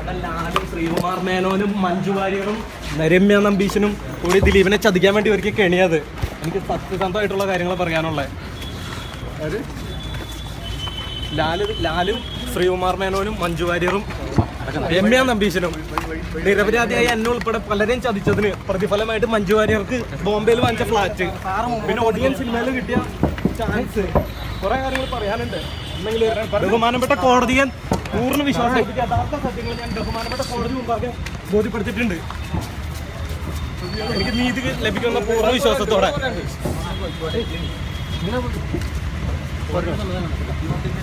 ഇവിടെ ലാലും ശ്രീകുമാർ മേനോനും മഞ്ജു വാര്യറും രമ്യ നമ്പീശനും കൂടി ദിലീപിനെ ചതിക്കാൻ വേണ്ടി ഇവർക്ക് കെണിയത് എനിക്ക് സത്യസന്ധമായിട്ടുള്ള കാര്യങ്ങൾ പറയാനുള്ളത് അതായത് ലാല് ലാലും ശ്രീകുമാർ മേനോനും മഞ്ജു വാര്യറും രമ്യ നമ്പീശനും നിരപരാധിയായി എന്നെ ഉൾപ്പെടെ പലരെയും ചതിച്ചതിന് പ്രതിഫലമായിട്ട് മഞ്ജു വാര്യർക്ക് ബോംബെയിൽ വാങ്ങിച്ച ഫ്ലാറ്റ് പിന്നെ ഒടിയൻ സിനിമയിൽ കിട്ടിയ ചാൻസ് കുറെ കാര്യങ്ങൾ പറയാനുണ്ട് എന്നെങ്കിൽ ബഹുമാനപ്പെട്ട കോടതിയെ പൂർണ്ണ വിശ്വാസം യഥാർത്ഥ സത്യങ്ങൾ ഞാൻ ബഹുമാനപ്പെട്ട കോടതി മുമ്പാകെ ബോധ്യപ്പെടുത്തിയിട്ടുണ്ട് എനിക്ക് നീതി ലഭിക്കുന്ന പൂർണ്ണ വിശ്വാസത്തോടെ